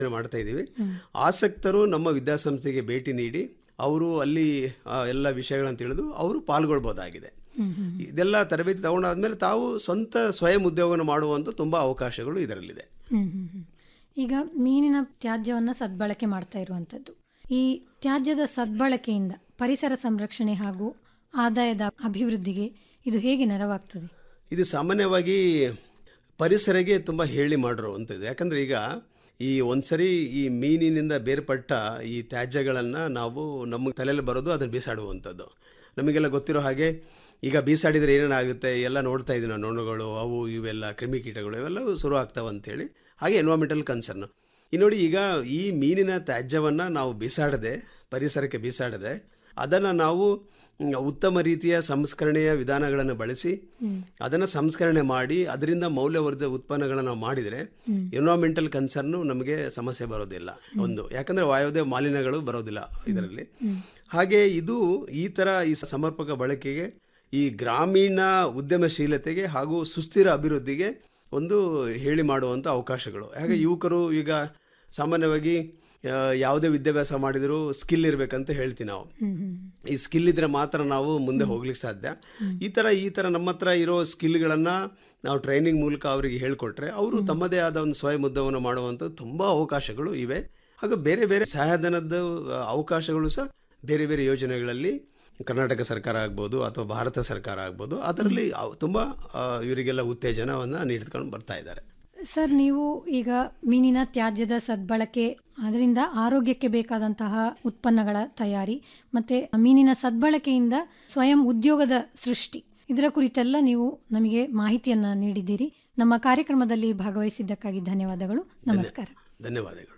ಮಾಡ್ತಾ ಇದ್ದೀವಿ ಆಸಕ್ತರು ನಮ್ಮ ವಿದ್ಯಾಸಂಸ್ಥೆಗೆ ಭೇಟಿ ನೀಡಿ ಅವರು ಅಲ್ಲಿ ಆ, ಎಲ್ಲ ವಿಷಯಗಳನ್ನು ತಿಳಿದು ಅವರು ಪಾಲ್ಗೊಳ್ಬೋದಾಗಿದೆ ಇದೆಲ್ಲ ತರಬೇತಿ ತಗೊಂಡಾದ್ಮೇಲೆ ತಾವು ಸ್ವಂತ ಸ್ವಯಂ ಉದ್ಯೋಗವನ್ನು ಮಾಡುವಂಥ ತುಂಬ ಅವಕಾಶಗಳು ಇದರಲ್ಲಿದೆ ಹ್ಮ್, ಹ್ಮ್, ಹ್ಮ್. ಈಗ ಮೀನಿನ ತ್ಯಾಜ್ಯವನ್ನು ಸದ್ಬಳಕೆ ಮಾಡ್ತಾ ಇರುವಂಥದ್ದು ಈ ತ್ಯಾಜ್ಯದ ಸದ್ಬಳಕೆಯಿಂದ ಪರಿಸರ ಸಂರಕ್ಷಣೆ ಹಾಗೂ ಆದಾಯದ ಅಭಿವೃದ್ಧಿಗೆ ಇದು ಹೇಗೆ ನೆರವಾಗ್ತದೆ ಇದು ಸಾಮಾನ್ಯವಾಗಿ ಪರಿಸರಗೆ ತುಂಬ ಹೇಳಿ ಮಾಡಿರುವಂಥದ್ದು ಯಾಕಂದರೆ ಈಗ ಈ ಒಂದ್ಸರಿ ಈ ಮೀನಿನಿಂದ ಬೇರ್ಪಟ್ಟ ಈ ತ್ಯಾಜ್ಯಗಳನ್ನು ನಾವು ನಮ್ಮ ತಲೆಯಲ್ಲಿ ಬರೋದು ಅದನ್ನು ಬೀಸಾಡುವಂಥದ್ದು ನಮಗೆಲ್ಲ ಗೊತ್ತಿರೋ ಹಾಗೆ ಈಗ ಬೀಸಾಡಿದರೆ ಏನೇನಾಗುತ್ತೆ ಎಲ್ಲ ನೋಡ್ತಾ ಇದ್ದೀವಿ ನಾವು ನೊಣಗಳು ಅವು ಇವೆಲ್ಲ ಕ್ರಿಮಿಕೀಟಗಳು ಇವೆಲ್ಲವೂ ಶುರು ಆಗ್ತಾವೆ ಅಂತೇಳಿ ಹಾಗೆ ಎನ್ವಾಮೆಂಟಲ್ ಕನ್ಸರ್ನ್ ಈ ನೋಡಿ ಈಗ ಈ ಮೀನಿನ ತ್ಯಾಜ್ಯವನ್ನು ನಾವು ಬೀಸಾಡದೆ ಪರಿಸರಕ್ಕೆ ಬೀಸಾಡದೆ ಅದನ್ನು ನಾವು ಮ್, ಉತ್ತಮ ರೀತಿಯ ಸಂಸ್ಕರಣೆಯ ವಿಧಾನಗಳನ್ನು ಬಳಸಿ ಅದನ್ನು ಸಂಸ್ಕರಣೆ ಮಾಡಿ ಅದರಿಂದ ಮೌಲ್ಯವರ್ಧಿತ ಉತ್ಪನ್ನಗಳನ್ನು ನಾವು ಮಾಡಿದರೆ ಎನ್ವಾಮೆಂಟಲ್ ಕನ್ಸರ್ನು ನಮಗೆ ಸಮಸ್ಯೆ ಬರೋದಿಲ್ಲ ಒಂದು ಯಾಕಂದರೆ ಯಾವುದೇ ಮಾಲಿನ್ಯಗಳು ಬರೋದಿಲ್ಲ ಇದರಲ್ಲಿ ಹಾಗೆ ಇದು ಈ ಥರ ಈ ಸಮರ್ಪಕ ಬಳಕೆಗೆ ಈ ಗ್ರಾಮೀಣ ಉದ್ಯಮಶೀಲತೆಗೆ ಹಾಗೂ ಸುಸ್ಥಿರ ಅಭಿವೃದ್ಧಿಗೆ ಒಂದು ಹೇಳಿ ಮಾಡುವಂಥ ಅವಕಾಶಗಳು ಹಾಗೆ ಯುವಕರು ಈಗ ಸಾಮಾನ್ಯವಾಗಿ ಆ, ಯಾವುದೇ ವಿದ್ಯಾಭ್ಯಾಸ ಮಾಡಿದರೂ ಸ್ಕಿಲ್ ಇರಬೇಕಂತ ಹೇಳ್ತೀವಿ ನಾವು ಈ ಸ್ಕಿಲ್ ಇದ್ರೆ ಮಾತ್ರ ನಾವು ಮುಂದೆ ಹೋಗ್ಲಿಕ್ಕೆ ಸಾಧ್ಯ ಈ ಥರ ಈ ಥರ ನಮ್ಮ ಹತ್ರ ಇರೋ ಸ್ಕಿಲ್ಗಳನ್ನು ನಾವು ಟ್ರೈನಿಂಗ್ ಮೂಲಕ ಅವರಿಗೆ ಹೇಳ್ಕೊಟ್ರೆ ಅವರು ತಮ್ಮದೇ ಆದ ಒಂದು ಸ್ವಯಂ ಉದ್ಯಮವನ್ನು ಮಾಡುವಂಥ ತುಂಬ ಅವಕಾಶಗಳು ಇವೆ ಹಾಗೂ ಬೇರೆ ಬೇರೆ ಸಹಾಯಧನದ ಆ, ಅವಕಾಶಗಳು ಸಹ ಬೇರೆ ಬೇರೆ ಯೋಜನೆಗಳಲ್ಲಿ ಕರ್ನಾಟಕ ಸರ್ಕಾರ ಆಗ್ಬೋದು ಅಥವಾ ಭಾರತ ಸರ್ಕಾರ ಆಗ್ಬೋದು ಅದರಲ್ಲಿ ಅವ್- ತುಂಬ ಆ, ಇವರಿಗೆಲ್ಲ ಉತ್ತೇಜನವನ್ನು ನೀಡ್ಕೊಂಡು ಬರ್ತಾ ಇದ್ದಾರೆ ಸರ್ ನೀವು ಈಗ ಮೀನಿನ ತ್ಯಾಜ್ಯದ ಸದ್ಬಳಕೆ ಅದರಿಂದ ಆರೋಗ್ಯಕ್ಕೆ ಬೇಕಾದಂತಹ ಉತ್ಪನ್ನಗಳ ತಯಾರಿ ಮತ್ತೆ ಮೀನಿನ ಸದ್ಬಳಕೆಯಿಂದ ಸ್ವಯಂ ಉದ್ಯೋಗದ ಸೃಷ್ಟಿ ಇದರ ಕುರಿತೆಲ್ಲ ನೀವು ನಮಗೆ ಮಾಹಿತಿಯನ್ನ ನೀಡಿದ್ದೀರಿ ನಮ್ಮ ಕಾರ್ಯಕ್ರಮದಲ್ಲಿ ಭಾಗವಹಿಸಿದ್ದಕ್ಕಾಗಿ ಧನ್ಯವಾದಗಳು ನಮಸ್ಕಾರ ಧನ್ಯವಾದಗಳು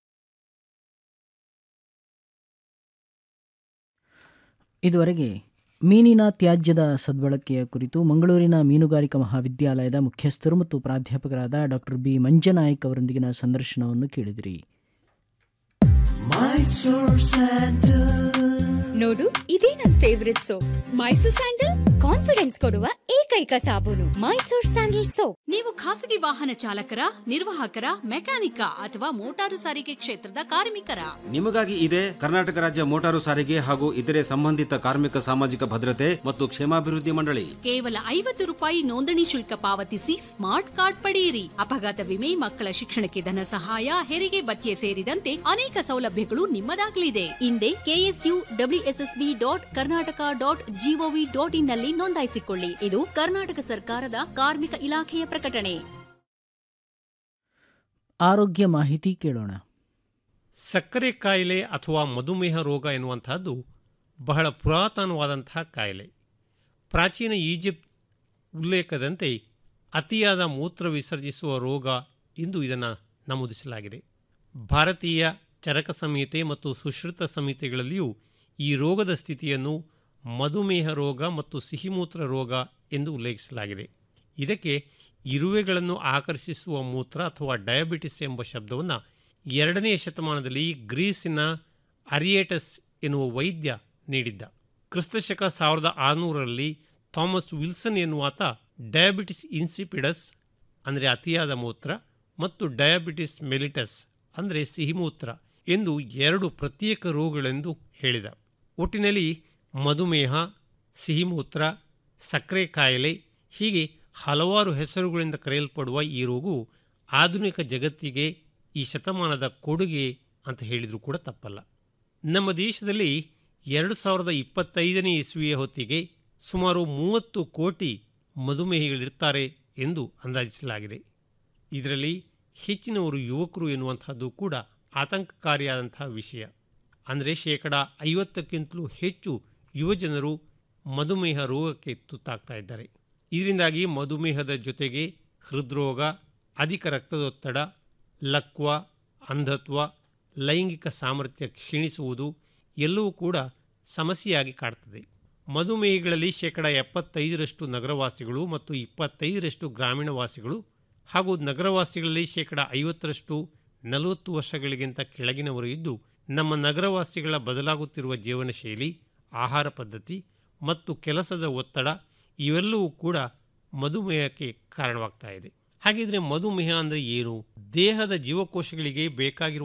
ಇದುವರೆಗೆ ಮೀನಿನ ತ್ಯಾಜ್ಯದ ಸದ್ಬಳಕೆಯ ಕುರಿತು ಮಂಗಳೂರಿನ ಮೀನುಗಾರಿಕಾ ಮಹಾವಿದ್ಯಾಲಯದ ಮುಖ್ಯಸ್ಥರು ಮತ್ತು ಪ್ರಾಧ್ಯಾಪಕರಾದ ಡಾಕ್ಟರ್ ಬಿ ಮಂಜನಾಯ್ಕ್ ಅವರೊಂದಿಗಿನ ಸಂದರ್ಶನವನ್ನು ಕೇಳಿದಿರಿ ನೋಡು ಇದೇ ನನ್ favourite soap Mysore sandal confidence ಕೊಡುವ ಏಕೈಕ ಸಾಬೂನು ಮೈಸೂರ್ ಸ್ಯಾಂಡಲ್ ಸೋಪ್ ನೀವು ಖಾಸಗಿ ವಾಹನ ಚಾಲಕರ ನಿರ್ವಾಹಕರ ಮೆಕ್ಯಾನಿಕ ಅಥವಾ ಮೋಟಾರು ಸಾರಿಗೆ ಕ್ಷೇತ್ರದ ಕಾರ್ಮಿಕರ ನಿಮಗಾಗಿ ಇದೆ ಕರ್ನಾಟಕ ರಾಜ್ಯ ಮೋಟಾರು ಸಾರಿಗೆ ಹಾಗೂ ಇತರೆ ಸಂಬಂಧಿತ ಕಾರ್ಮಿಕ ಸಾಮಾಜಿಕ ಭದ್ರತೆ ಮತ್ತು ಕ್ಷೇಮಾಭಿವೃದ್ಧಿ ಮಂಡಳಿ ಕೇವಲ ಐವತ್ತು ರೂಪಾಯಿ ನೋಂದಣಿ ಶುಲ್ಕ ಪಾವತಿಸಿ ಸ್ಮಾರ್ಟ್ ಕಾರ್ಡ್ ಪಡೆಯಿರಿ ಅಪಘಾತ ವಿಮೆ ಮಕ್ಕಳ ಶಿಕ್ಷಣಕ್ಕೆ ಧನ ಸಹಾಯ ಹೆರಿಗೆ ಭತ್ಯೆ ಸೇರಿದಂತೆ ಅನೇಕ ಸೌಲಭ್ಯಗಳು ನಿಮ್ಮದಾಗಲಿದೆ ಹಿಂದೆ KSU WSSB dot Karnataka dot GOV dot in ನಲ್ಲಿ ನೋಂದಾಯಿಸಿಕೊಳ್ಳಿ ಇದು ಕರ್ನಾಟಕ ಸರ್ಕಾರದ ಕಾರ್ಮಿಕ ಇಲಾಖೆಯ ಪ್ರಕಟಣೆ ಆರೋಗ್ಯ ಮಾಹಿತಿ ಕೇಳೋಣ ಸಕ್ಕರೆ ಕಾಯಿಲೆ ಅಥವಾ ಮಧುಮೇಹ ರೋಗ ಎನ್ನುವಂತಹದ್ದು ಬಹಳ ಪುರಾತನವಾದಂತಹ ಕಾಯಿಲೆ ಪ್ರಾಚೀನ ಈಜಿಪ್ಟ್ ಉಲ್ಲೇಖದಂತೆ ಅತಿಯಾದ ಮೂತ್ರ ವಿಸರ್ಜಿಸುವ ರೋಗ ಎಂದು ಇದನ್ನು ನಮೂದಿಸಲಾಗಿದೆ ಭಾರತೀಯ ಚರಕ ಸಂಹಿತೆ ಮತ್ತು ಸುಶ್ರುತ ಸಂಹಿತೆಗಳಲ್ಲಿಯೂ ಈ ರೋಗದ ಸ್ಥಿತಿಯನ್ನು ಮಧುಮೇಹ ರೋಗ ಮತ್ತು ಸಿಹಿಮೂತ್ರ ರೋಗ ಎಂದು ಉಲ್ಲೇಖಿಸಲಾಗಿದೆ ಇದಕ್ಕೆ ಇರುವೆಗಳನ್ನು ಆಕರ್ಷಿಸುವ ಮೂತ್ರ ಅಥವಾ ಡಯಾಬಿಟಿಸ್ ಎಂಬ ಶಬ್ದವನ್ನು ಎರಡನೆಯ ಶತಮಾನದಲ್ಲಿ ಗ್ರೀಸಿನ ಅರಿಯೇಟಸ್ ಎನ್ನುವ ವೈದ್ಯ ನೀಡಿದ್ದ ಕ್ರಿಸ್ತಶಕ ಸಾವಿರದ ಆರುನೂರರಲ್ಲಿ ಥಾಮಸ್ ವಿಲ್ಸನ್ ಎನ್ನುವಾತ ಡಯಾಬಿಟಿಸ್ ಇನ್ಸಿಪಿಡಸ್ ಅಂದರೆ ಅತಿಯಾದ ಮೂತ್ರ ಮತ್ತು ಡಯಾಬಿಟಿಸ್ ಮೆಲಿಟಸ್ ಅಂದರೆ ಸಿಹಿಮೂತ್ರ ಎಂದು ಎರಡು ಪ್ರತ್ಯೇಕ ರೋಗಗಳೆಂದು ಹೇಳಿದ ಒಟ್ಟಿನಲ್ಲಿ ಮಧುಮೇಹ ಸಿಹಿಮೂತ್ರ ಸಕ್ಕರೆ ಕಾಯಿಲೆ ಹೀಗೆ ಹಲವಾರು ಹೆಸರುಗಳಿಂದ ಕರೆಯಲ್ಪಡುವ ಈ ರೋಗವು ಆಧುನಿಕ ಜಗತ್ತಿಗೆ ಈ ಶತಮಾನದ ಕೊಡುಗೆ ಅಂತ ಹೇಳಿದರೂ ಕೂಡ ತಪ್ಪಲ್ಲ ನಮ್ಮ ದೇಶದಲ್ಲಿ ಎರಡು ಸಾವಿರದ ಇಪ್ಪತ್ತೈದನೇ ಇಸ್ವಿಯ ಹೊತ್ತಿಗೆ ಸುಮಾರು ಮೂವತ್ತು ಕೋಟಿ ಮಧುಮೇಹಿಗಳಿರ್ತಾರೆ ಎಂದು ಅಂದಾಜಿಸಲಾಗಿದೆ ಇದರಲ್ಲಿ ಹೆಚ್ಚಿನವರು ಯುವಕರು ಎನ್ನುವಂಥದ್ದು ಕೂಡ ಆತಂಕಕಾರಿಯಾದಂತಹ ವಿಷಯ ಅಂದರೆ ಶೇಕಡ ಐವತ್ತಕ್ಕಿಂತಲೂ ಹೆಚ್ಚು ಯುವಜನರು ಮಧುಮೇಹ ರೋಗಕ್ಕೆ ತುತ್ತಾಗ್ತಾ ಇದ್ದಾರೆ ಇದರಿಂದಾಗಿ ಮಧುಮೇಹದ ಜೊತೆಗೆ ಹೃದ್ರೋಗ ಅಧಿಕ ರಕ್ತದೊತ್ತಡ ಲಕ್ವ ಅಂಧತ್ವ ಲೈಂಗಿಕ ಸಾಮರ್ಥ್ಯ ಕ್ಷೀಣಿಸುವುದು ಎಲ್ಲವೂ ಕೂಡ ಸಮಸ್ಯೆಯಾಗಿ ಕಾಡ್ತದೆ ಮಧುಮೇಹಿಗಳಲ್ಲಿ ಶೇಕಡ ಎಪ್ಪತ್ತೈದರಷ್ಟು ನಗರವಾಸಿಗಳು ಮತ್ತು ಇಪ್ಪತ್ತೈದರಷ್ಟು ಗ್ರಾಮೀಣ ವಾಸಿಗಳು ಹಾಗೂ ನಗರವಾಸಿಗಳಲ್ಲಿ ಶೇಕಡ ಐವತ್ತರಷ್ಟು ನಲವತ್ತು ವರ್ಷಗಳಿಗಿಂತ ಕೆಳಗಿನವರು ಇದ್ದು ನಮ್ಮ ನಗರವಾಸಿಗಳ ಬದಲಾಗುತ್ತಿರುವ ಜೀವನ ಶೈಲಿ ಆಹಾರ ಪದ್ಧತಿ ಮತ್ತು ಕೆಲಸದ ಒತ್ತಡ ಇವೆಲ್ಲವೂ ಕೂಡ ಮಧುಮೇಹಕ್ಕೆ ಕಾರಣವಾಗ್ತಾ ಇದೆ ಹಾಗಿದ್ರೆ ಮಧುಮೇಹ ಅಂದರೆ ಏನು ದೇಹದ ಜೀವಕೋಶಗಳಿಗೆ ಬೇಕಾಗಿರುವ